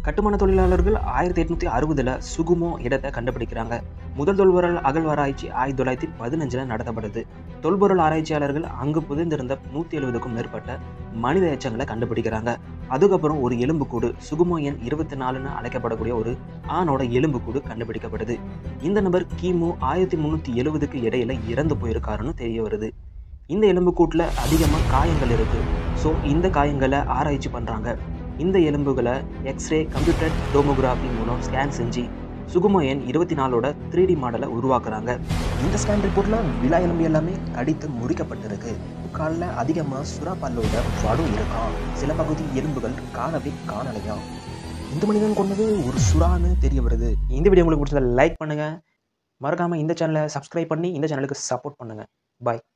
கட்டுமான தொழிலாளர்கள் ஆயிரத்தி எட்நூற்றி அறுபதில் சுகுமோ இடத்தை கண்டுபிடிக்கிறாங்க முதல் தொல்பொருள் அகழ்வாராய்ச்சி ஆயிரத்தி தொள்ளாயிரத்தி பதினஞ்சில் நடத்தப்படுது தொல்பொருள் ஆராய்ச்சியாளர்கள் அங்கு புதைந்திருந்த நூற்றி எழுபதுக்கும் மேற்பட்ட மனித எச்சங்களை கண்டுபிடிக்கிறாங்க அதுக்கப்புறம் ஒரு எலும்புக்கூடு சுகுமோ எண் இருபத்தி நாலுன்னு அழைக்கப்படக்கூடிய ஒரு ஆணோட எலும்புக்கூடு கண்டுபிடிக்கப்படுது இந்த நபர் கிமு ஆயிரத்தி முந்நூற்றி எழுபதுக்கு இடையில இறந்து போயிருக்காருன்னு தெரிய வருது இந்த எலும்புக்கூட்டில் அதிகமாக காயங்கள் இருக்கு ஸோ இந்த காயங்களை ஆராய்ச்சி பண்ணுறாங்க இந்த எலும்புகளை எக்ஸ்ரே கம்ப்யூட்டர் டோமோகிராஃபி மூலம் ஸ்கேன் செஞ்சு சுகுமோ எண் இருபத்தி நாலோட த்ரீ டி மாடலை உருவாக்குறாங்க இந்த ஸ்கேன் ரிப்போர்ட்டில் விழா எலும்பு எல்லாமே கடித்து முறிக்கப்பட்டிருக்கு காலில் அதிகமாக சுறா பல்லோட வடு இருக்கான் சில பகுதி எலும்புகள் காணவே காணலையாம் இந்த மனிதன் கொண்டது ஒரு சுறான்னு தெரிய வருது இந்த வீடியோ உங்களுக்கு பிடிச்சதை லைக் பண்ணுங்கள் மறக்காமல் இந்த சேனலை சப்ஸ்கிரைப் பண்ணி இந்த சேனலுக்கு சப்போர்ட் பண்ணுங்கள் பாய்